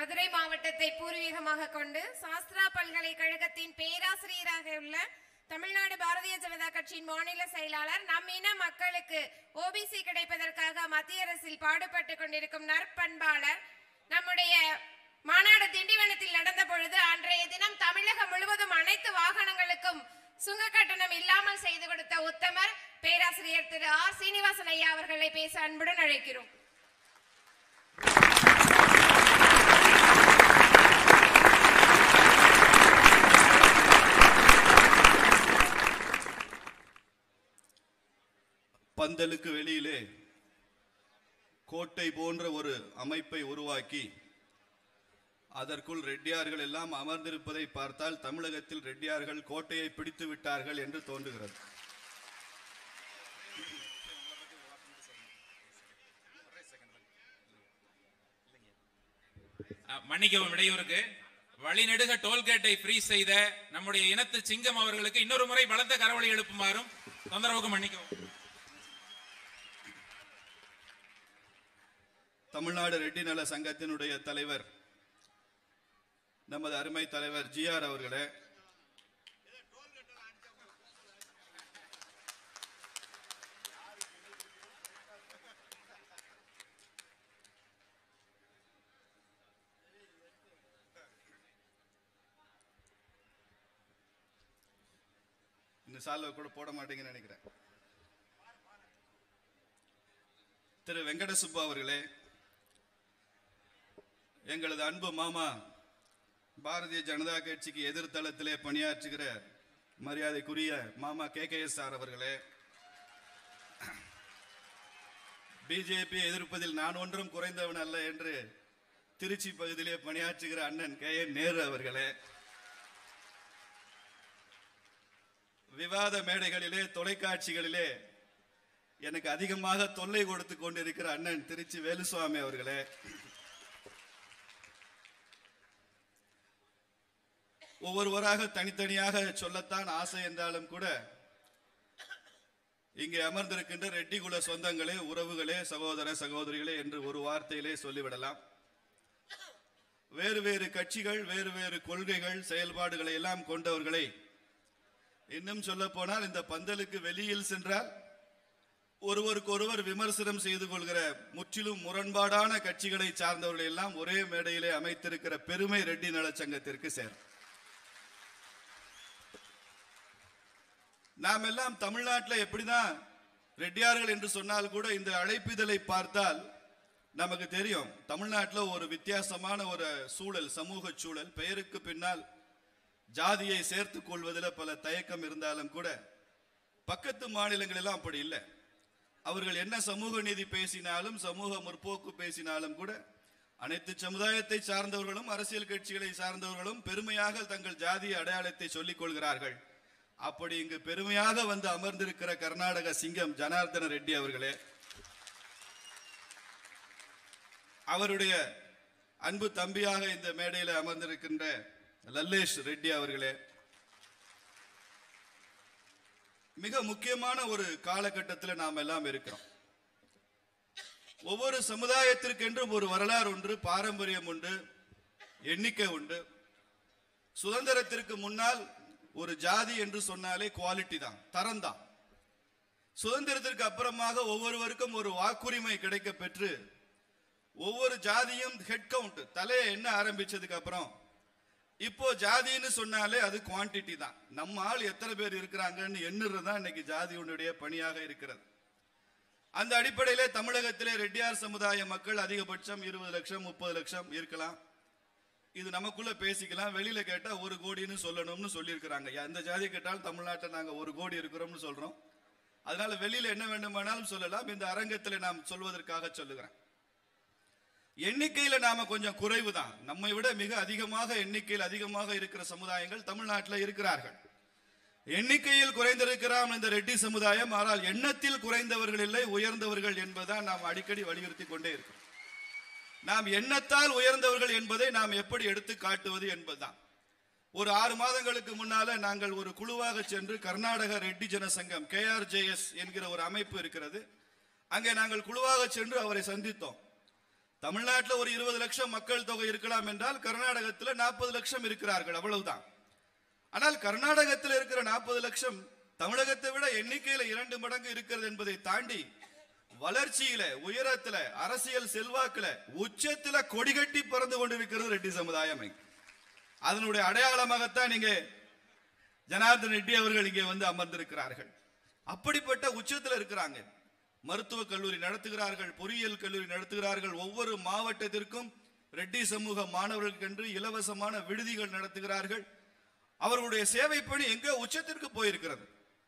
மதுரை மாவட்டத்தை பூர்வீகமாக கொண்டு சாஸ்திரா பல்கலைக்கழகத்தின் பேராசிரியராக உள்ள தமிழ்நாடு பாரதிய ஜனதா கட்சியின் மாநில செயலாளர் நம் இன மக்களுக்கு ஓபிசி கிடைப்பதற்காக மத்திய அரசில் பாடுபட்டு கொண்டிருக்கும் நற்பண்பாளர் நம்முடைய மாநாடு திண்டிவனத்தில் நடந்த பொழுது அன்றைய தினம் தமிழகம் முழுவதும் அனைத்து வாகனங்களுக்கும் சுங்க கட்டணம் இல்லாமல் செய்து கொடுத்த உத்தமர் பேராசிரியர் திரு ஆர் சீனிவாசன் ஐயா அவர்களை பேச அன்புடன் அழைக்கிறோம் பந்தலுக்கு வெளியிலே கோட்டை போன்ற ஒரு அமைப்பை உருவாக்கி அதற்குள் ரெட்டியார்கள் எல்லாம் அமர்ந்திருப்பதை பார்த்தால் தமிழகத்தில் ரெட்டியார்கள் கோட்டையை பிடித்து விட்டார்கள் என்று தோன்றுகிறது அஹ், மன்னிக்கவும் இடையூறுக்கு வழிநெடுக டோல்கேட்டை ஃப்ரீ செய்த நம்முடைய இனத்து சிங்கம் அவர்களுக்கு இன்னொரு முறை பலத்த கரவழி எழுப்புமாறும் தொந்தரவுக்கு மன்னிக்கவும் தமிழ்நாடு ரெட்டி நல சங்கத்தினுடைய தலைவர் நமது அருமை தலைவர் ஜிஆர் அவர்களே இந்த சால்வை கூட போட மாட்டீங்கன்னு நினைக்கிறேன் திரு வெங்கட சுப்பு அவர்களே எங்களது அன்பு மாமா பாரதிய ஜனதா கட்சிக்கு எதிர்த்தளத்திலே பணியாற்றுகிற மரியாதைக்குரிய மாமா கே கே எஸ் ஆர் அவர்களே பிஜேபி எதிர்ப்பதில் நான் ஒன்றும் குறைந்தவன் அல்ல என்று திருச்சி பகுதியிலே பணியாற்றுகிற அண்ணன் கே என் நேரு அவர்களே விவாத மேடைகளிலே தொலைக்காட்சிகளிலே எனக்கு அதிகமாக தொல்லை கொடுத்து கொண்டிருக்கிற அண்ணன் திருச்சி வேலுசுவாமி அவர்களே ஒவ்வொருவராக தனித்தனியாக சொல்லத்தான் ஆசை என்றாலும் கூட இங்கே அமர்ந்திருக்கின்ற ரெட்டி குல சொந்தங்களே உறவுகளே சகோதர சகோதரிகளே என்று ஒரு வார்த்தையிலே சொல்லிவிடலாம் வேறு வேறு கட்சிகள் வேறு வேறு கொள்கைகள் செயல்பாடுகளை எல்லாம் கொண்டவர்களை இன்னும் சொல்ல போனால் இந்த பந்தலுக்கு வெளியில் சென்றால் ஒருவருக்கொருவர் விமர்சனம் செய்து கொள்கிற முற்றிலும் முரண்பாடான கட்சிகளை சார்ந்தவர்கள் எல்லாம் ஒரே மேடையிலே அமைத்திருக்கிற பெருமை ரெட்டி நலச்சங்கத்திற்கு சேரும் நாம் எல்லாம் தமிழ்நாட்டில் எப்படிதான் ரெட்டியார்கள் என்று சொன்னால் கூட இந்த அழைப்பிதழை பார்த்தால் நமக்கு தெரியும் தமிழ்நாட்டில் ஒரு வித்தியாசமான ஒரு சூழல் சமூக சூழல் பெயருக்கு பின்னால் ஜாதியை சேர்த்துக் கொள்வதில் பல தயக்கம் இருந்தாலும் கூட பக்கத்து மாநிலங்களெல்லாம் அப்படி இல்லை அவர்கள் என்ன சமூக நீதி பேசினாலும் சமூக முற்போக்கு பேசினாலும் கூட அனைத்து சமுதாயத்தை சார்ந்தவர்களும் அரசியல் கட்சிகளை சார்ந்தவர்களும் பெருமையாக தங்கள் ஜாதிய அடையாளத்தை சொல்லிக் கொள்கிறார்கள் அப்படி இங்கு பெருமையாக வந்து அமர்ந்திருக்கிற கர்நாடக சிங்கம் ஜனார்தன ரெட்டி அவர்களே அவருடைய அன்பு தம்பியாக இந்த மேடையில் அமர்ந்திருக்கின்ற லல்லேஷ் ரெட்டி அவர்களே மிக முக்கியமான ஒரு காலகட்டத்தில் நாம் எல்லாம் இருக்கிறோம் ஒவ்வொரு சமுதாயத்திற்கென்றும் ஒரு வரலாறு ஒன்று பாரம்பரியம் உண்டு எண்ணிக்கை உண்டு சுதந்திரத்திற்கு முன்னால் ஒரு ஜாதி என்று சொன்னாலே குவாலிட்டி தான் தரம் தான் சுதந்திரத்திற்கு அப்புறமாக ஒவ்வொருவருக்கும் ஒரு வாக்குரிமை கிடைக்க பெற்று ஒவ்வொரு ஜாதியும் ஹெட் கவுண்ட் தலையை என்ன ஆரம்பிச்சதுக்கு அப்புறம் இப்போ ஜாதின்னு சொன்னாலே அது குவான்டிட்டி தான் நம்ம ஆள் எத்தனை பேர் இருக்கிறாங்கன்னு எண்ணுறது தான் இன்னைக்கு ஜாதியுடைய பணியாக இருக்கிறது அந்த அடிப்படையிலே தமிழகத்திலே ரெட்டியார் சமுதாய மக்கள் அதிகபட்சம் இருபது லட்சம் முப்பது லட்சம் இருக்கலாம் இது நமக்குள்ள பேசிக்கலாம் வெளியில கேட்டா ஒரு கோடின்னு சொல்லணும்னு சொல்லியிருக்கிறாங்க எந்த ஜாதி கேட்டாலும் தமிழ்நாட்டில் நாங்க ஒரு கோடி இருக்கிறோம்னு சொல்றோம் அதனால வெளியில என்ன வேண்டுமானாலும் சொல்லலாம் இந்த அரங்கத்தில் நாம் சொல்வதற்காக சொல்லுகிறேன் எண்ணிக்கையில நாம கொஞ்சம் குறைவு தான் நம்மை விட மிக அதிகமாக எண்ணிக்கையில் அதிகமாக இருக்கிற சமுதாயங்கள் தமிழ்நாட்டில் இருக்கிறார்கள் எண்ணிக்கையில் குறைந்திருக்கிறாம் இந்த ரெட்டி சமுதாயம் ஆனால் எண்ணத்தில் குறைந்தவர்கள் இல்லை உயர்ந்தவர்கள் என்பதுதான் நாம் அடிக்கடி வலியுறுத்தி கொண்டே இருக்கிறோம் நாம் எண்ணத்தால் உயர்ந்தவர்கள் என்பதை நாம் எப்படி எடுத்து காட்டுவது என்பதுதான் ஒரு ஆறு மாதங்களுக்கு முன்னால நாங்கள் ஒரு குழுவாக சென்று கர்நாடக ரெட்டி ஜனசங்கம் கேஆர்ஜேஎஸ் என்கிற ஒரு அமைப்பு இருக்கிறது அங்கே நாங்கள் குழுவாக சென்று அவரை சந்தித்தோம் தமிழ்நாட்டில் ஒரு இருபது லட்சம் மக்கள் தொகை இருக்கலாம் என்றால் கர்நாடகத்தில் நாற்பது லட்சம் இருக்கிறார்கள் அவ்வளவுதான் ஆனால் கர்நாடகத்தில் இருக்கிற நாற்பது லட்சம் தமிழகத்தை விட எண்ணிக்கையில இரண்டு மடங்கு இருக்கிறது என்பதை தாண்டி வளர்ச்சியில உயரத்துல அரசியல் செல்வாக்குல உச்சத்துல கொடிகட்டி பறந்து கொண்டிருக்கிறது ரெட்டி சமுதாயம் இங்க. அதனுடைய அடையாளமாகத்தான் நீங்க ஜனார்தன் ரெட்டி அவர்கள் இங்கே வந்து அமர்ந்திருக்கிறார்கள் அப்படிப்பட்ட உச்சத்துல இருக்கிறாங்க மருத்துவக் கல்லூரி நடத்துகிறார்கள் பொறியியல் கல்லூரி நடத்துகிறார்கள் ஒவ்வொரு மாவட்டத்திற்கும் ரெட்டி சமூக மாணவர்களுக்கென்று இலவசமான விடுதிகள் நடத்துகிறார்கள் அவர்களுடைய சேவை பணி எங்க உச்சத்திற்கு போயிருக்கிறது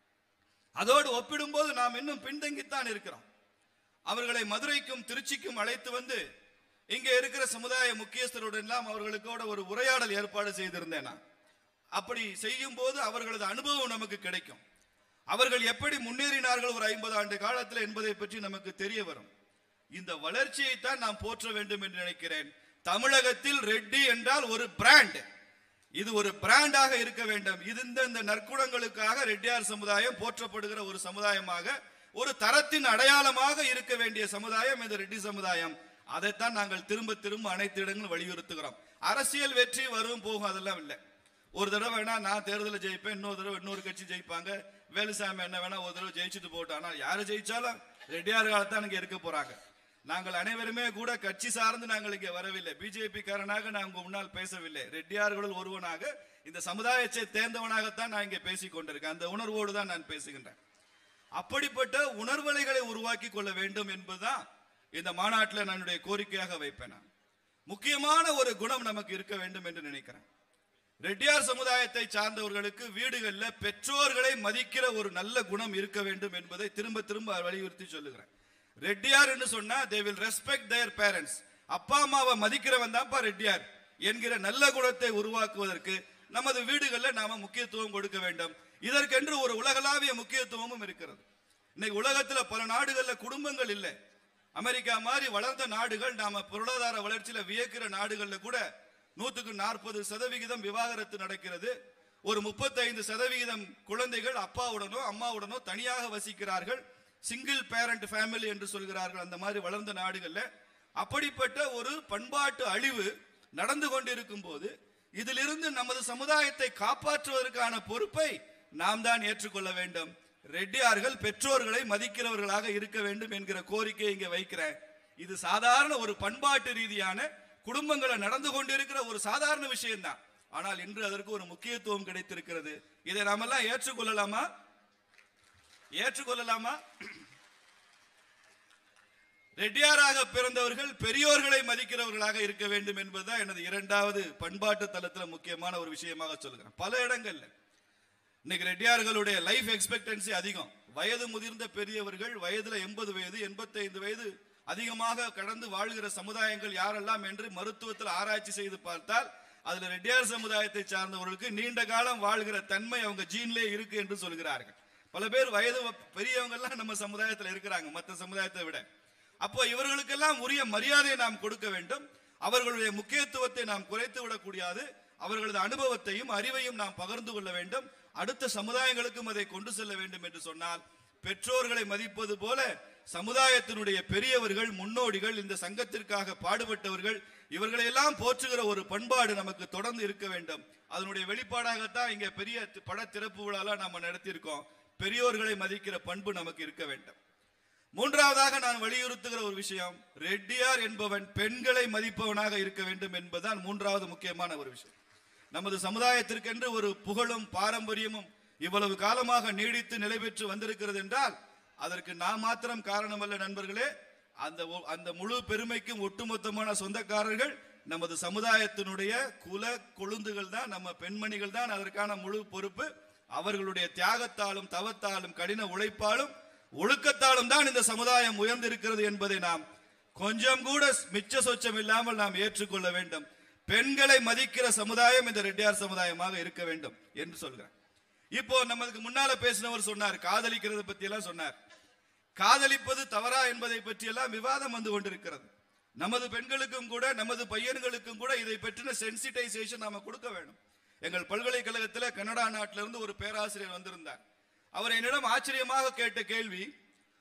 அதோடு ஒப்பிடும்போது நாம் இன்னும் பின்தங்கித்தான் இருக்கிறோம் அவர்களை மதுரைக்கும் திருச்சிக்கும் அழைத்து வந்து இங்கே இருக்கிற சமுதாய முக்கியஸ்தருடன் எல்லாம் அவர்களுக்கோட ஒரு உரையாடல் ஏற்பாடு செய்திருந்தேன் நான் அப்படி செய்யும் போது அவர்களது அனுபவம் நமக்கு கிடைக்கும் அவர்கள் எப்படி முன்னேறினார்கள் ஒரு ஐம்பது ஆண்டு காலத்தில் என்பதை பற்றி நமக்கு தெரிய வரும் இந்த வளர்ச்சியை தான் நாம் போற்ற வேண்டும் என்று நினைக்கிறேன் தமிழகத்தில் ரெட்டி என்றால் ஒரு பிராண்ட் இது ஒரு பிராண்டாக இருக்க வேண்டும் இது இந்த இந்த நற்குணங்களுக்காக ரெட்டியார் சமுதாயம் போற்றப்படுகிற ஒரு சமுதாயமாக ஒரு தரத்தின் அடையாளமாக இருக்க வேண்டிய சமுதாயம் இந்த ரெட்டி சமுதாயம் அதைத்தான் நாங்கள் திரும்ப திரும்ப அனைத்து இடங்களும் வலியுறுத்துகிறோம் அரசியல் வெற்றி வரும் போகும் அதெல்லாம் இல்லை ஒரு தடவை வேணா நான் தேர்தலில் ஜெயிப்பேன் இன்னொரு தடவை இன்னொரு கட்சி ஜெயிப்பாங்க வேலுசாமி என்ன வேணா ஒரு தடவை ஜெயிச்சுட்டு போட்டோம் ஆனால் யாரு ஜெயிச்சாலும் ரெட்டியார் காலத்தான் இங்க இருக்க போறாங்க நாங்கள் அனைவருமே கூட கட்சி சார்ந்து நாங்கள் இங்கே வரவில்லை பிஜேபி காரனாக நான் உங்க முன்னால் பேசவில்லை ரெட்டியார்களுள் ஒருவனாக இந்த சமுதாயத்தை தேர்ந்தவனாகத்தான் நான் இங்கே பேசிக் கொண்டிருக்கேன் அந்த உணர்வோடு தான் நான் பேசுகின்றேன் அப்படிப்பட்ட உணர்வலைகளை உருவாக்கி கொள்ள வேண்டும் என்பதுதான் இந்த மாநாட்டில் நான் என்னுடைய கோரிக்கையாக வைப்பேன் நான். முக்கியமான ஒரு குணம் நமக்கு இருக்க வேண்டும் என்று நினைக்கிறேன் ரெட்டியார் சமுதாயத்தை சார்ந்தவர்களுக்கு வீடுகள்ல பெற்றோர்களை மதிக்கிற ஒரு நல்ல குணம் இருக்க வேண்டும் என்பதை திரும்ப திரும்ப வலியுறுத்தி சொல்லுகிறேன் ரெட்டியார் என்று சொன்னா they will respect their parents அப்பா அம்மாவை மதிக்கிறவன் தான்ப்பா ரெட்டியார் என்கிற நல்ல குணத்தை உருவாக்குவதற்கு நமது வீடுகள்ல நாம முக்கியத்துவம் கொடுக்க வேண்டும் இதற்கென்று ஒரு உலகளாவிய முக்கியத்துவமும் இருக்கிறது இன்னைக்கு உலகத்துல பல நாடுகள்ல குடும்பங்கள் இல்லை அமெரிக்கா மாதிரி வளர்ந்த நாடுகள் நாம பொருளாதார வளர்ச்சியில வியக்கிற நாடுகள்ல கூட நூத்துக்கு நாற்பது சதவிகிதம் விவாகரத்து நடக்கிறது ஒரு முப்பத்தைந்து சதவிகிதம் குழந்தைகள் அப்பாவுடனோ அம்மாவுடனோ தனியாக வசிக்கிறார்கள் சிங்கிள் பேரண்ட் ஃபேமிலி என்று சொல்கிறார்கள் அந்த மாதிரி வளர்ந்த நாடுகள்ல அப்படிப்பட்ட ஒரு பண்பாட்டு அழிவு நடந்து கொண்டிருக்கும் போது இதிலிருந்து நமது சமுதாயத்தை காப்பாற்றுவதற்கான பொறுப்பை நாம் தான் ஏற்றுக்கொள்ள வேண்டும் ரெட்டியார்கள் பெற்றோர்களை மதிக்கிறவர்களாக இருக்க வேண்டும் என்கிற கோரிக்கையை இங்கே வைக்கிறேன் இது சாதாரண ஒரு பண்பாட்டு ரீதியான குடும்பங்களை நடந்து கொண்டிருக்கிற ஒரு சாதாரண விஷயம்தான் ஆனால் இன்று அதற்கு ஒரு முக்கியத்துவம் கிடைத்திருக்கிறது இதை நாமெல்லாம் ஏற்றுக்கொள்ளலாமா ஏற்றுக்கொள்ளலாமா ரெட்டியாராக பிறந்தவர்கள் பெரியோர்களை மதிக்கிறவர்களாக இருக்க வேண்டும் என்பதுதான் எனது இரண்டாவது பண்பாட்டு தளத்துல முக்கியமான ஒரு விஷயமாக சொல்லுகிறேன் பல இடங்கள்ல இன்னைக்கு ரெட்டியார்களுடைய லைஃப் எக்ஸ்பெக்டன்சி அதிகம் வயது முதிர்ந்த பெரியவர்கள் வயதுல எண்பது வயது எண்பத்தைந்து வயது அதிகமாக கடந்து வாழ்கிற சமுதாயங்கள் யாரெல்லாம் என்று மருத்துவத்தில் ஆராய்ச்சி செய்து பார்த்தால் அதுல ரெட்டியார் சமுதாயத்தை சார்ந்தவர்களுக்கு நீண்ட காலம் வாழ்கிற தன்மை அவங்க ஜீன்லே இருக்கு என்று சொல்கிறார்கள் பல பேர் வயது பெரியவங்க எல்லாம் நம்ம சமுதாயத்தில் இருக்கிறாங்க மற்ற சமுதாயத்தை விட அப்போ இவர்களுக்கெல்லாம் உரிய மரியாதையை நாம் கொடுக்க வேண்டும் அவர்களுடைய முக்கியத்துவத்தை நாம் குறைத்து விடக்கூடாது அவர்களது அனுபவத்தையும் அறிவையும் நாம் பகிர்ந்து கொள்ள வேண்டும் அடுத்த சமுதாயங்களுக்கும் அதை கொண்டு செல்ல வேண்டும் என்று சொன்னால் பெற்றோர்களை மதிப்பது போல சமுதாயத்தினுடைய பெரியவர்கள் முன்னோடிகள் இந்த சங்கத்திற்காக பாடுபட்டவர்கள் இவர்களை எல்லாம் போற்றுகிற ஒரு பண்பாடு நமக்கு தொடர்ந்து இருக்க வேண்டும் அதனுடைய வெளிப்பாடாகத்தான் இங்க பெரிய தி- பட திறப்பு விழாலாம் நம்ம நடத்தியிருக்கோம் பெரியோர்களை மதிக்கிற பண்பு நமக்கு இருக்க வேண்டும் மூன்றாவதாக நான் வலியுறுத்துகிற ஒரு விஷயம் ரெட்டியார் என்பவன் பெண்களை மதிப்பவனாக இருக்க வேண்டும் என்பதுதான் மூன்றாவது முக்கியமான ஒரு விஷயம் நமது சமுதாயத்திற்கென்று ஒரு புகழும் பாரம்பரியமும் இவ்வளவு காலமாக நீடித்து நிலை பெற்று வந்திருக்கிறது என்றால் அதற்கு நான் மாத்திரம் காரணமல்ல நண்பர்களே அந்த ஒ- அந்த முழு பெருமைக்கும் ஒட்டுமொத்தமான சொந்தக்காரர்கள் நமது சமுதாயத்தினுடைய குல கொழுந்துகள் தான் நம்ம பெண்மணிகள் தான் அதற்கான முழு பொறுப்பு அவர்களுடைய தியாகத்தாலும் தவத்தாலும் கடின உழைப்பாலும் ஒழுக்கத்தாலும் தான் இந்த சமுதாயம் உயர்ந்திருக்கிறது என்பதை நாம் கொஞ்சம் கூட மிச்ச சொச்சம் இல்லாமல் நாம் ஏற்றுக்கொள்ள வேண்டும் பெண்களை மதிக்கிற சமுதாயம் இந்த ரெட்டியார் சமுதாயமாக இருக்க வேண்டும் என்று சொல்கிறேன் இப்போ நமக்கு முன்னால பேசினவர் சொன்னார் காதலிக்கிறது பத்தி எல்லாம் சொன்னார் காதலிப்பது தவறா என்பதை பற்றி எல்லாம் விவாதம் வந்து கொண்டிருக்கிறது நமது பெண்களுக்கும் கூட நமது பையன்களுக்கும் கூட இதை பற்றின சென்சிட்டைசேஷன் நாம கொடுக்க வேண்டும் எங்கள் பல்கலைக்கழகத்தில் கனடா நாட்டிலிருந்து ஒரு பேராசிரியர் வந்திருந்தார் அவர் என்னிடம் ஆச்சரியமாக கேட்ட கேள்வி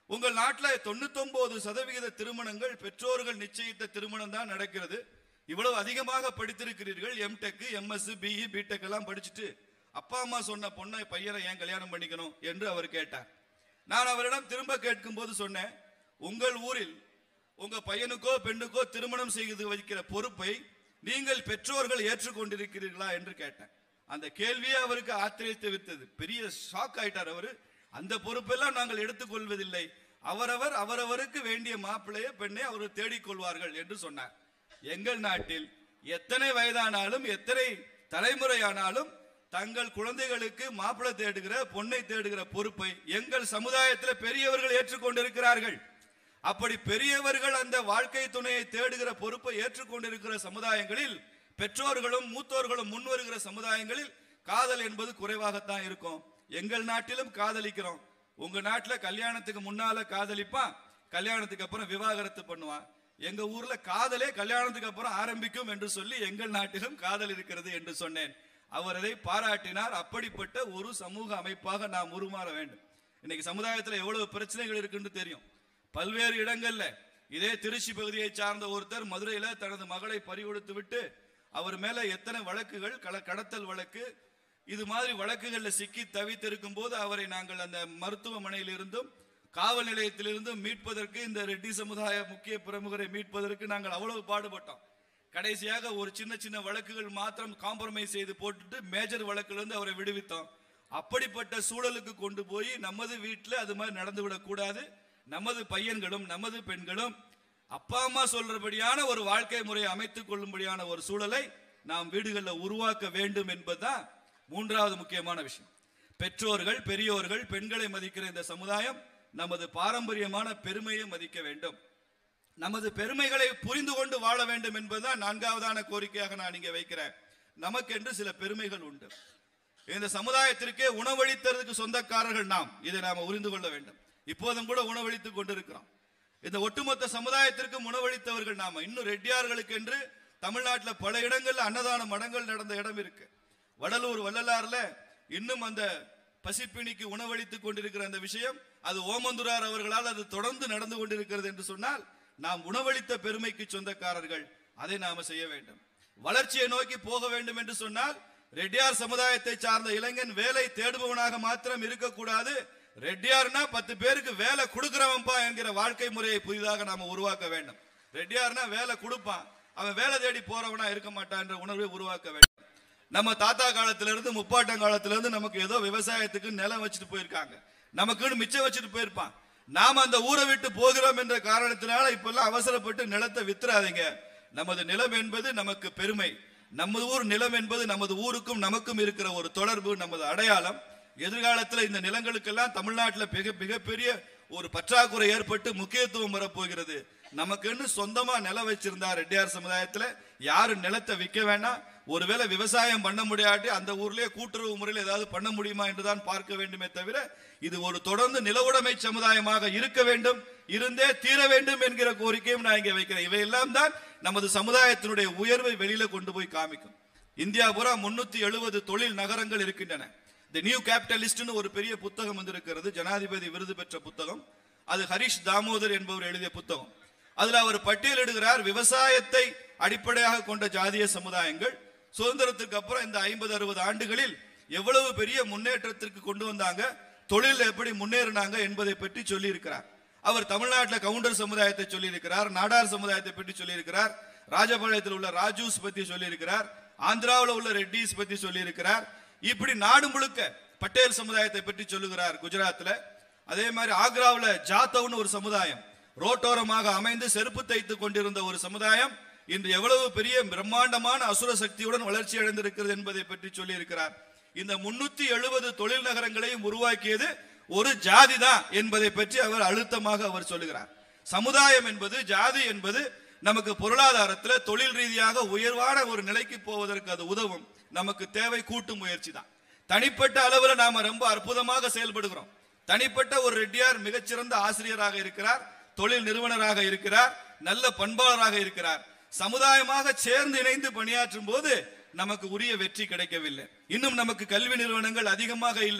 உங்கள் நாட்டில் தொண்ணூத்தொன்பது சதவிகித திருமணங்கள் பெற்றோர்கள் நிச்சயித்த திருமணம் தான் நடக்கிறது இவ்வளவு அதிகமாக படித்திருக்கிறீர்கள் எம்டெக் எம்எஸ் பிஇ பிடெக் எல்லாம் படிச்சுட்டு அப்பா அம்மா சொன்ன பொண்ணை பையனை ஏன் கல்யாணம் பண்ணிக்கணும் என்று அவர் கேட்டார் நான் அவரிடம் திரும்ப கேட்கும்போது சொன்னேன் உங்கள் ஊரில் உங்க பையனுக்கோ பெண்ணுக்கோ திருமணம் செய்து வைக்கிற பொறுப்பை நீங்கள் பெற்றோர்கள் ஏற்றுக்கொண்டிருக்கிறீர்களா என்று கேட்டேன் அந்த கேள்வியே அவருக்கு ஆச்சரியத்தை வித்தது பெரிய ஷாக் ஆயிட்டார் அவரு அந்த பொறுப்பெல்லாம் நாங்கள் எடுத்துக்கொள்வதில்லை அவரவர் அவரவருக்கு வேண்டிய மாப்பிள்ளைய பெண்ணை அவர் தேடிக்கொள்வார்கள் என்று சொன்னார் எங்கள் நாட்டில் எத்தனை வயதானாலும் எத்தனை தலைமுறையானாலும் தங்கள் குழந்தைகளுக்கு மாப்பிள்ளை தேடுகிற பொண்ணை தேடுகிற பொறுப்பை எங்கள் சமுதாயத்தில் பெரியவர்கள் ஏற்றுக்கொண்டிருக்கிறார்கள் அப்படி பெரியவர்கள் அந்த வாழ்க்கை துணையை தேடுகிற பொறுப்பை ஏற்றுக்கொண்டிருக்கிற சமுதாயங்களில் பெற்றோர்களும் மூத்தோர்களும் முன் வருகிற சமுதாயங்களில் காதல் என்பது குறைவாகத்தான் இருக்கும் எங்கள் நாட்டிலும் காதலிக்கிறோம் உங்க நாட்டுல கல்யாணத்துக்கு முன்னால காதலிப்பான் கல்யாணத்துக்கு அப்புறம் விவாகரத்து பண்ணுவான் எங்க ஊர்ல காதலே கல்யாணத்துக்கு அப்புறம் ஆரம்பிக்கும் என்று சொல்லி எங்கள் நாட்டிலும் காதல் இருக்கிறது என்று சொன்னேன் அவர் அதை பாராட்டினார் அப்படிப்பட்ட ஒரு சமூக அமைப்பாக நாம் உருமாற வேண்டும் இன்னைக்கு சமுதாயத்துல எவ்வளவு பிரச்சனைகள் இருக்குன்னு தெரியும் பல்வேறு இடங்கள்ல இதே திருச்சி பகுதியை சார்ந்த ஒருத்தர் மதுரையில தனது மகளை பறிகொடுத்து விட்டு அவர் மேல எத்தனை வழக்குகள் கல கடத்தல் வழக்கு இது மாதிரி வழக்குகள்ல சிக்கி தவித்திருக்கும் போது அவரை நாங்கள் அந்த மருத்துவமனையில் இருந்தும் காவல் நிலையத்திலிருந்தும் மீட்பதற்கு இந்த ரெட்டி சமுதாய முக்கிய பிரமுகரை மீட்பதற்கு நாங்கள் அவ்வளவு பாடுபட்டோம் கடைசியாக ஒரு சின்ன சின்ன வழக்குகள் மாத்திரம் காம்ப்ரமைஸ் செய்து போட்டுட்டு மேஜர் வழக்கிலிருந்து அவரை விடுவித்தோம் அப்படிப்பட்ட சூழலுக்கு கொண்டு போய் நமது வீட்டில் அது மாதிரி நடந்துவிடக் கூடாது நமது பையன்களும் நமது பெண்களும் அப்பா அம்மா சொல்றபடியான ஒரு வாழ்க்கை முறையை அமைத்துக் கொள்ளும்படியான ஒரு சூழலை நாம் வீடுகளில் உருவாக்க வேண்டும் என்பதுதான் மூன்றாவது முக்கியமான விஷயம் பெற்றோர்கள் பெரியோர்கள் பெண்களை மதிக்கிற இந்த சமுதாயம் நமது பாரம்பரியமான பெருமையை மதிக்க வேண்டும் நமது பெருமைகளை புரிந்து கொண்டு வாழ வேண்டும் என்பதுதான் நான்காவதான கோரிக்கையாக நான் இங்கே வைக்கிறேன் நமக்கென்று சில பெருமைகள் உண்டு இந்த சமுதாயத்திற்கே உணவளித்ததுக்கு சொந்தக்காரர்கள் நாம் இதை நாம் புரிந்து கொள்ள வேண்டும் இப்போதும் கூட உணவளித்துக் கொண்டிருக்கிறோம் இந்த ஒட்டுமொத்த சமுதாயத்திற்கும் உணவளித்தவர்கள் நாம இன்னும் ரெட்டியார்களுக்கு என்று தமிழ்நாட்டில் பல இடங்கள்ல அன்னதான மடங்கள் நடந்த இடம் இருக்கு வடலூர் வள்ளலாறுல இன்னும் அந்த பசிப்பிணிக்கு உணவளித்துக் கொண்டிருக்கிற அந்த விஷயம் அது ஓமந்துரார் அவர்களால் அது தொடர்ந்து நடந்து கொண்டிருக்கிறது என்று சொன்னால் நாம் உணவளித்த பெருமைக்கு சொந்தக்காரர்கள் அதை நாம செய்ய வேண்டும் வளர்ச்சியை நோக்கி போக வேண்டும் என்று சொன்னால் ரெட்டியார் சமுதாயத்தை சார்ந்த இளைஞன் வேலை தேடுபவனாக மாத்திரம் இருக்கக்கூடாது ரெட்டியார்னா பத்து பேருக்கு வேலை கொடுக்கிறவன்பா என்கிற வாழ்க்கை முறையை புதிதாக நாம உருவாக்க வேண்டும் ரெட்டியார்னா வேலை கொடுப்பான் அவன் வேலை தேடி போறவனா இருக்க மாட்டான் என்ற உணர்வை உருவாக்க வேண்டும் நம்ம தாத்தா காலத்துல இருந்து முப்பாட்டம் காலத்துல இருந்து நமக்கு ஏதோ விவசாயத்துக்கு நிலம் வச்சுட்டு போயிருக்காங்க நமக்குன்னு மிச்சம் வச்சுட்டு போயிருப்பான் நாம அந்த ஊரை விட்டு போகிறோம் என்ற காரணத்தினால இப்பெல்லாம் அவசரப்பட்டு நிலத்தை வித்துறாதீங்க நமது நிலம் என்பது நமக்கு பெருமை நமது ஊர் நிலம் என்பது நமது ஊருக்கும் நமக்கும் இருக்கிற ஒரு தொடர்பு நமது அடையாளம் எதிர்காலத்தில் இந்த நிலங்களுக்கெல்லாம் தமிழ்நாட்டில் மிக மிகப்பெரிய ஒரு பற்றாக்குறை ஏற்பட்டு முக்கியத்துவம் வரப்போகிறது நமக்குன்னு சொந்தமா நிலம் வச்சிருந்தா ரெட்டியார் சமுதாயத்துல யாரும் நிலத்தை விற்க வேண்டாம் ஒருவேளை விவசாயம் பண்ண முடியாட்டி அந்த ஊர்லயே கூட்டுறவு முறையில் ஏதாவது பண்ண முடியுமா என்றுதான் பார்க்க வேண்டுமே தவிர இது ஒரு தொடர்ந்து நிலவுடைமை சமுதாயமாக இருக்க வேண்டும் இருந்தே தீர வேண்டும் என்கிற கோரிக்கையும் நான் இங்கே வைக்கிறேன் இவையெல்லாம் தான் நமது சமுதாயத்தினுடைய உயர்வை வெளியில கொண்டு போய் காமிக்கும் இந்தியா பூரா முன்னூத்தி எழுபது தொழில் நகரங்கள் இருக்கின்றன தி நியூ கேபிட்டலிஸ்ட்னு ஒரு பெரிய புத்தகம் வந்திருக்கிறது ஜனாதிபதி விருது பெற்ற புத்தகம் அது ஹரிஷ் தாமோதர் என்பவர் எழுதிய புத்தகம் அதுல அவர் பட்டியலிடுகிறார் விவசாயத்தை அடிப்படையாக கொண்ட ஜாதிய சமுதாயங்கள் சுதந்திரத்துக்கு அப்புறம் இந்த ஐம்பது அறுபது ஆண்டுகளில் எவ்வளவு பெரிய முன்னேற்றத்திற்கு கொண்டு வந்தாங்க தொழில் எப்படி முன்னேறினாங்க என்பதை பற்றி சொல்லி இருக்கிறார் அவர் தமிழ்நாட்டில் கவுண்டர் சமுதாயத்தை சொல்லி இருக்கிறார் நாடார் சமுதாயத்தை பற்றி சொல்லி இருக்கிறார் ராஜபாளையத்தில் உள்ள ராஜூஸ் பத்தி சொல்லி இருக்கிறார் ஆந்திராவில் உள்ள ரெட்டிஸ் பத்தி சொல்லி இருக்கிறார் இப்படி நாடு முழுக்க பட்டேல் சமுதாயத்தை பற்றி சொல்லுகிறார் குஜராத்ல அதே மாதிரி ஆக்ராவில் ஜாத்தவ்னு ஒரு சமுதாயம் ரோட்டோரமாக அமைந்து செருப்பு தைத்துக் கொண்டிருந்த ஒரு சமுதாயம் இன்று எவ்வளவு பெரிய பிரம்மாண்டமான அசுர சக்தியுடன் வளர்ச்சி அடைந்திருக்கிறது என்பதை பற்றி சொல்லி இருக்கிறார் இந்த முன்னூத்தி எழுபது தொழில் நகரங்களையும் உருவாக்கியது ஒரு ஜாதி தான் என்பதை பற்றி அவர் அழுத்தமாக அவர் சொல்லுகிறார் சமுதாயம் என்பது ஜாதி என்பது நமக்கு பொருளாதாரத்தில் தொழில் ரீதியாக உயர்வான ஒரு நிலைக்கு போவதற்கு அது உதவும் நமக்கு தேவை கூட்டு முயற்சி தான் தனிப்பட்ட அளவில் நாம ரொம்ப அற்புதமாக செயல்படுகிறோம் தனிப்பட்ட ஒரு ரெட்டியார் மிகச்சிறந்த ஆசிரியராக இருக்கிறார் தொழில் நிறுவனராக இருக்கிறார் நல்ல பண்பாளராக இருக்கிறார் சமுதாயமாக சேர்ந்து இணைந்து பணியாற்றும் போது நமக்கு உரிய வெற்றி கிடைக்கவில்லை இன்னும் நமக்கு கல்வி நிறுவனங்கள் அதிகமாக இல்லை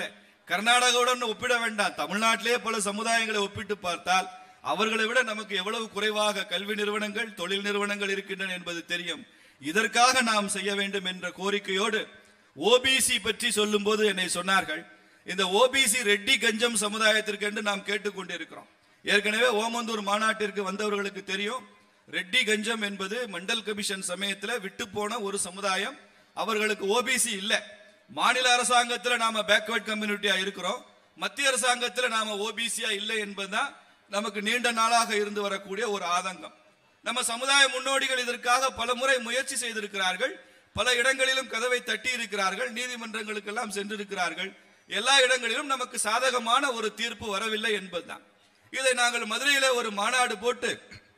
கர்நாடகாவுடன் ஒப்பிட வேண்டாம் தமிழ்நாட்டிலே பல சமுதாயங்களை ஒப்பிட்டு பார்த்தால் அவர்களை விட நமக்கு எவ்வளவு குறைவாக கல்வி நிறுவனங்கள் தொழில் நிறுவனங்கள் இருக்கின்றன என்பது தெரியும் இதற்காக நாம் செய்ய வேண்டும் என்ற கோரிக்கையோடு ஓபிசி பற்றி சொல்லும்போது என்னை சொன்னார்கள் இந்த ஓபிசி ரெட்டி கஞ்சம் சமுதாயத்திற்கு என்று நாம் கேட்டுக்கொண்டிருக்கிறோம் ஏற்கனவே ஓமந்தூர் மாநாட்டிற்கு வந்தவர்களுக்கு தெரியும் ரெட்டி கஞ்சம் என்பது மண்டல் கமிஷன் சமயத்தில் விட்டு போன ஒரு சமுதாயம் அவர்களுக்கு ஓபிசி இல்ல மாநில அரசாங்கத்தில் நாம பேக்வர்ட் கம்யூனிட்டியா இருக்கிறோம் மத்திய அரசாங்கத்தில் நாம ஓபிசியா இல்லை என்பதுதான் நமக்கு நீண்ட நாளாக இருந்து வரக்கூடிய ஒரு ஆதங்கம் நம்ம சமுதாய முன்னோடிகள் இதற்காக பல முறை முயற்சி செய்திருக்கிறார்கள் பல இடங்களிலும் கதவை தட்டி இருக்கிறார்கள் நீதிமன்றங்களுக்கு எல்லாம் சென்றிருக்கிறார்கள் எல்லா இடங்களிலும் நமக்கு சாதகமான ஒரு தீர்ப்பு வரவில்லை என்பதுதான் இதை நாங்கள் மதுரையிலே ஒரு மாநாடு போட்டு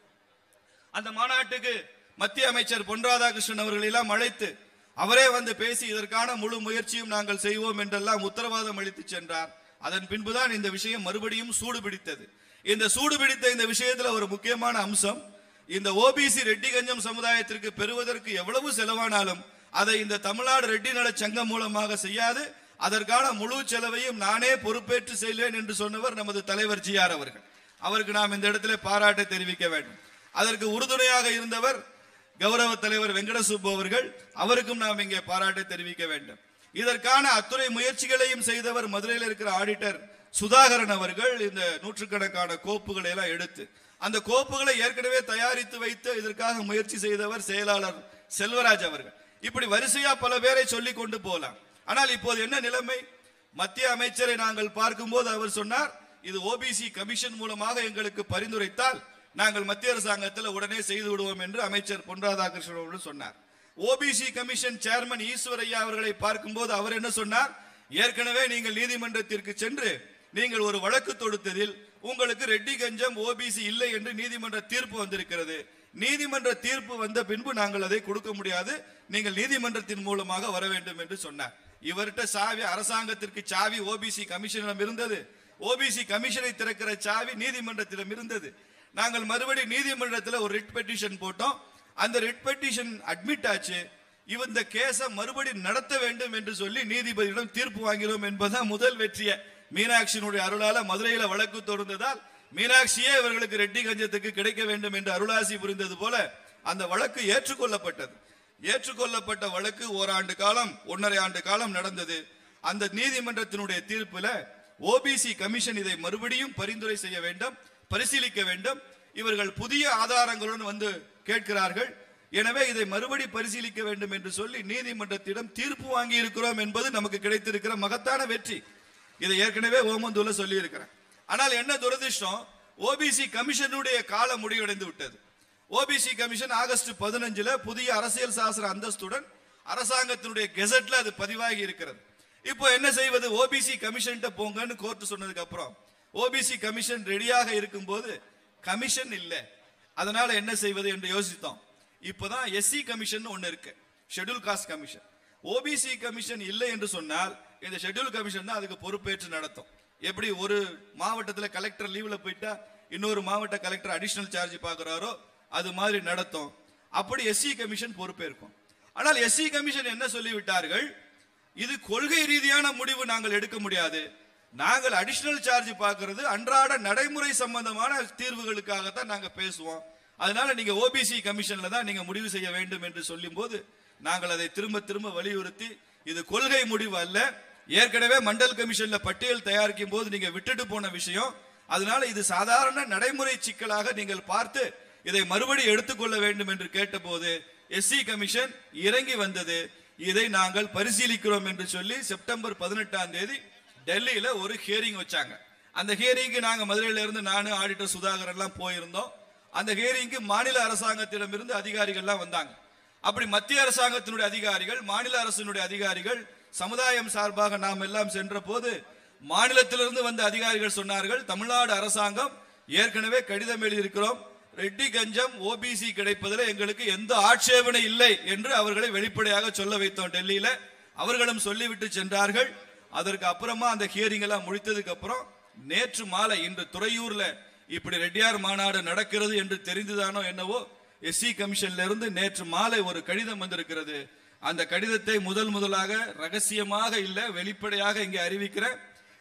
அந்த மாநாட்டுக்கு மத்திய அமைச்சர் பொன் ராதாகிருஷ்ணன் அவர்களை எல்லாம் அழைத்து அவரே வந்து பேசி இதற்கான முழு முயற்சியும் நாங்கள் செய்வோம் என்றெல்லாம் உத்தரவாதம் அளித்து சென்றார் அதன் பின்புதான் இந்த விஷயம் மறுபடியும் சூடு பிடித்தது இந்த சூடு பிடித்த இந்த விஷயத்துல ஒரு முக்கியமான அம்சம் இந்த ஓபிசி ரெட்டி கஞ்சம் சமுதாயத்திற்கு பெறுவதற்கு எவ்வளவு செலவானாலும் அதை இந்த தமிழ்நாடு ரெட்டி நல சங்கம் மூலமாக செய்யாது அதற்கான முழு செலவையும் நானே பொறுப்பேற்று செய்வேன் என்று சொன்னவர் நமது தலைவர் ஜிஆர் அவர்கள் அவருக்கு நாம் இந்த இடத்துல பாராட்டை தெரிவிக்க வேண்டும் அதற்கு உறுதுணையாக இருந்தவர் கௌரவ தலைவர் வெங்கடசுப்பு அவர்கள் அவருக்கும் நாம் இங்கே பாராட்டை தெரிவிக்க வேண்டும் இதற்கான அத்துறை முயற்சிகளையும் செய்தவர் மதுரையில் இருக்கிற ஆடிட்டர் சுதாகரன் அவர்கள் இந்த நூற்றுக்கணக்கான கோப்புகளை எல்லாம் எடுத்து அந்த கோப்புகளை ஏற்கனவே தயாரித்து வைத்து இதற்காக முயற்சி செய்தவர் செயலாளர் செல்வராஜ் அவர்கள் இப்படி வரிசையா பல பேரை சொல்லி கொண்டு போகலாம் ஆனால் இப்போது என்ன நிலைமை மத்திய அமைச்சரை நாங்கள் பார்க்கும்போது அவர் சொன்னார் இது ஓபிசி கமிஷன் மூலமாக எங்களுக்கு பரிந்துரைத்தால் நாங்கள் மத்திய அரசாங்கத்தில் உடனே செய்து விடுவோம் என்று அமைச்சர் பொன் ராதாகிருஷ்ணன் அவர்கள் சொன்னார் ஓபிசி கமிஷன் சேர்மன் ஈஸ்வரையா அவர்களை பார்க்கும்போது அவர் என்ன சொன்னார் ஏற்கனவே நீங்கள் நீதிமன்றத்திற்கு சென்று நீங்கள் ஒரு வழக்கு தொடுத்ததில் உங்களுக்கு ரெட்டி கஞ்சம் ஓபிசி இல்லை என்று நீதிமன்ற தீர்ப்பு வந்திருக்கிறது நீதிமன்ற தீர்ப்பு வந்த பின்பு நாங்கள் அதை கொடுக்க முடியாது நீங்கள் நீதிமன்றத்தின் மூலமாக வர வேண்டும் என்று சொன்னார் இவர்கிட்ட சாவி அரசாங்கத்திற்கு சாவி ஓபிசி கமிஷனிடம் இருந்தது ஓபிசி கமிஷனை திறக்கிற சாவி நீதிமன்றத்திடம் இருந்தது நாங்கள் மறுபடி நீதிமன்றத்தில் ஒரு ரிட் பெட்டிஷன் போட்டோம் அந்த ரிட் பெட்டிஷன் அட்மிட் ஆச்சு இவ- இந்த கேஸை மறுபடி நடத்த வேண்டும் என்று சொல்லி நீதிபதியிடம் தீர்ப்பு வாங்கினோம் என்பதுதான் முதல் வெற்றிய மீனாட்சியினுடைய அருளால மதுரையில வழக்கு தொடர்ந்ததால் மீனாட்சியே இவர்களுக்கு ரெட்டி கஞ்சத்துக்கு கிடைக்க வேண்டும் என்று அருளாசி புரிந்தது போல அந்த வழக்கு ஏற்றுக்கொள்ளப்பட்டது ஏற்றுக்கொள்ளப்பட்ட வழக்கு ஓராண்டு காலம் ஒன்றரை ஆண்டு காலம் நடந்தது அந்த நீதிமன்றத்தினுடைய தீர்ப்புல ஓபிசி கமிஷன் இதை மறுபடியும் பரிந்துரை செய்ய வேண்டும் பரிசீலிக்க வேண்டும் இவர்கள் புதிய ஆதாரங்களுடன் வந்து கேட்கிறார்கள் எனவே இதை மறுபடி பரிசீலிக்க வேண்டும் என்று சொல்லி நீதிமன்றத்திடம் தீர்ப்பு வாங்கி இருக்கிறோம் என்பது நமக்கு கிடைத்திருக்கிற மகத்தான வெற்றி இதை ஏற்கனவே ஓமந்தூர்ல சொல்லி இருக்கிறேன் ஆனால் என்ன துரதிர்ஷ்டம் ஓபிசி கமிஷனுடைய காலம் முடிவடைந்து விட்டது ஓபிசி கமிஷன் ஆகஸ்ட் பதினஞ்சுல புதிய அரசியல் சாசன அந்தஸ்துடன் அரசாங்கத்தினுடைய கெசட்ல அது பதிவாகி இருக்கிறது இப்போ என்ன செய்வது ஓபிசி கமிஷன் போங்கன்னு கோர்ட் சொன்னதுக்கு அப்புறம் ஓபிசி கமிஷன் ரெடியாக இருக்கும்போது கமிஷன் இல்ல அதனால என்ன செய்வது என்று யோசித்தோம் இப்போதான் எஸ்சி கமிஷன் ஒன்னு இருக்கு schedule caste commission OBC commission இல்லை என்று சொன்னால் இந்த ஷெட்யூல் கமிஷன் தான் அதுக்கு பொறுப்பேற்று நடத்தும் எப்படி ஒரு மாவட்டத்தில் கலெக்டர் லீவ்ல போயிட்டா இன்னொரு மாவட்ட கலெக்டர் அடிஷனல் சார்ஜ் பார்க்கறாரோ அது மாதிரி நடத்தும் அப்படி எஸ்சி கமிஷன் பொறுப்பேற்கும் ஆனால் எஸ்சி கமிஷன் என்ன சொல்லிவிட்டார்கள் இது கொள்கை ரீதியான முடிவு நாங்கள் எடுக்க முடியாது நாங்கள் அடிஷனல் சார்ஜ் பார்க்கிறது அன்றாட நடைமுறை சம்பந்தமான தீர்வுகளுக்காகத்தான் நாங்க பேசுவோம் அதனால நீங்க ஓபிசி கமிஷன்ல தான் நீங்க முடிவு செய்ய வேண்டும் என்று சொல்லும்போது நாங்கள் அதை திரும்ப திரும்ப வலியுறுத்தி இது கொள்கை முடிவு அல்ல ஏற்கனவே மண்டல் கமிஷன்ல பட்டியல் தயாரிக்கும் போது நீங்க விட்டுட்டு போன விஷயம் அதனால இது சாதாரண நடைமுறை சிக்கலாக நீங்கள் பார்த்து இதை மறுபடி எடுத்துக்கொள்ள வேண்டும் என்று கேட்டபோது எஸ்சி கமிஷன் இறங்கி வந்தது இதை நாங்கள் பரிசீலிக்கிறோம் என்று சொல்லி செப்டம்பர் பதினெட்டாம் தேதி டெல்லியில ஒரு ஹியரிங் வச்சாங்க அந்த ஹியரிங்க்கு நாங்க மதுரையில இருந்து நானு ஆடிட்டர் சுதாகர் எல்லாம் போயிருந்தோம் அந்த ஹியரிங்க்கு மாநில அரசாங்கத்திடமிருந்து அதிகாரிகள் எல்லாம் வந்தாங்க அப்படி மத்திய அரசாங்கத்தினுடைய அதிகாரிகள் மாநில அரசினுடைய அதிகாரிகள் சமுதாயம் சார்பாக நாம் எல்லாம் சென்ற போது மாநிலத்திலிருந்து வந்த அதிகாரிகள் சொன்னார்கள் தமிழ்நாடு அரசாங்கம் ஏற்கனவே கடிதம் எழுதியிருக்கிறோம் ரெட்டி கஞ்சம் ஓபிசி கிடைப்பதில் எங்களுக்கு எந்த ஆட்சேபனை இல்லை என்று அவர்களை வெளிப்படையாக சொல்ல வைத்தோம் டெல்லியில அவர்களும் சொல்லிவிட்டு சென்றார்கள் அதற்கு அப்புறமா அந்த ஹியரிங் எல்லாம் முடித்ததுக்கு அப்புறம் நேற்று மாலை இன்று துறையூர்ல இப்படி ரெட்டியார் மாநாடு நடக்கிறது என்று தெரிந்துதானோ என்னவோ எஸ்சி கமிஷன்ல இருந்து நேற்று மாலை ஒரு கடிதம் வந்திருக்கிறது அந்த கடிதத்தை முதல் முதலாக ரகசியமாக இல்ல வெளிப்படையாக இங்கே அறிவிக்கிறேன்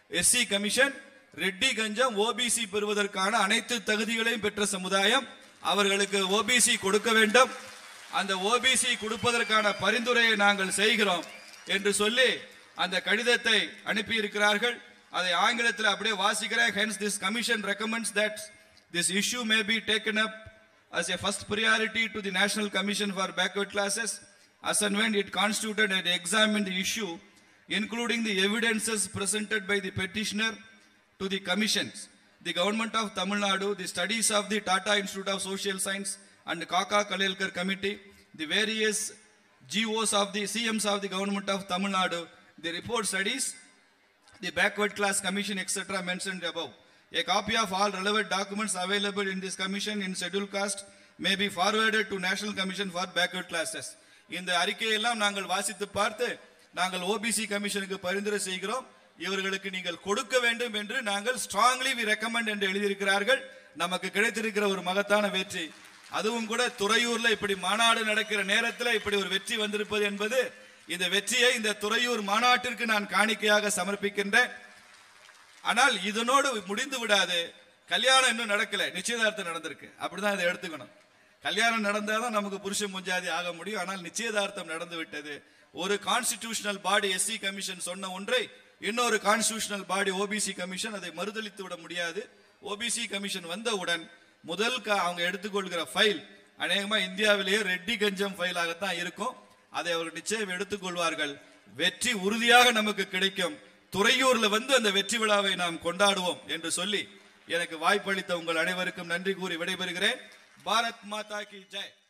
எஸ்சி கமிஷன் ரெட்டி கஞ்சம் ஓபிசி பெறுவதற்கான அனைத்து தகுதிகளையும் பெற்ற சமுதாயம் அவர்களுக்கு ஓபிசி கொடுக்க வேண்டும் அந்த ஓபிசி கொடுப்பதற்கான பரிந்துரையை நாங்கள் செய்கிறோம் என்று சொல்லி அந்த கடிதத்தை அனுப்பியிருக்கிறார்கள் அதை ஆங்கிலத்தில் அப்படியே வாசிக்கிறேன் hence this commission recommends that this issue may be taken up as a first priority to the National Commission for Backward Classes as and when it constituted and examined the issue including the evidences presented by the petitioner to the commissions, the government of Tamil Nadu, the studies of the Tata Institute of Social Science and Kaka Kalelkar Committee, the various GOs of the CMs of the government of Tamil Nadu, the report studies, the backward class commission, etc. mentioned above. A copy of all relevant documents available in this commission in schedule caste may be forwarded to National Commission for Backward Classes. இந்த அறிக்கையெல்லாம் நாங்கள் வாசித்து பார்த்து நாங்கள் OBC கமிஷனுக்கு பரிந்துரை செய்கிறோம் இவர்களுக்கு நீங்கள் கொடுக்க வேண்டும் என்று நாங்கள் ஸ்ட்ராங்லி வி ரெக்கமெண்ட் என்று எழுதியிருக்கிறார்கள் நமக்கு கிடைத்திருக்கிற ஒரு மகத்தான வெற்றி அதுவும் கூட துறையூர்ல இப்படி மாநாடு நடக்கிற நேரத்தில் இப்படி ஒரு வெற்றி வந்திருப்பது என்பது இந்த வெற்றியை இந்த துறையூர் மாநாட்டிற்கு நான் காணிக்கையாக சமர்ப்பிக்கின்றேன் ஆனால் இதனோடு முடிந்து விடாது கல்யாணம் இன்னும் நடக்கல நிச்சயதார்த்தம் நடந்திருக்கு அப்படிதான் இதை எடுத்துக்கணும் கல்யாணம் நடந்தாதான் நமக்கு புருஷன் முஞ்சாதி ஆக முடியும் ஆனால் நிச்சயதார்த்தம் நடந்து விட்டது ஒரு கான்ஸ்டிடியூஷனல் பாடி எஸ்சி கமிஷன் சொன்ன ஒன்றை இன்னொரு கான்ஸ்டிடியூஷனல் பாடி ஓபிசி கமிஷன் அதை மறுதளித்து விட முடியாது ஓபிசி கமிஷன் வந்தவுடன் முதல் க- அவங்க எடுத்துக்கொள்கிற ஃபைல் அநேகமா இந்தியாவிலேயே ரெட்டி கஞ்சம் ஃபைலாகத்தான் இருக்கும் அதை அவர்கள் நிச்சயம் எடுத்துக்கொள்வார்கள் வெற்றி உறுதியாக நமக்கு கிடைக்கும் துறையூர்ல வந்து அந்த வெற்றி விழாவை நாம் கொண்டாடுவோம் என்று சொல்லி எனக்கு வாய்ப்பளித்த உங்கள் அனைவருக்கும் நன்றி கூறி விடைபெறுகிறேன் பாரத் மாதா கி ஜெய்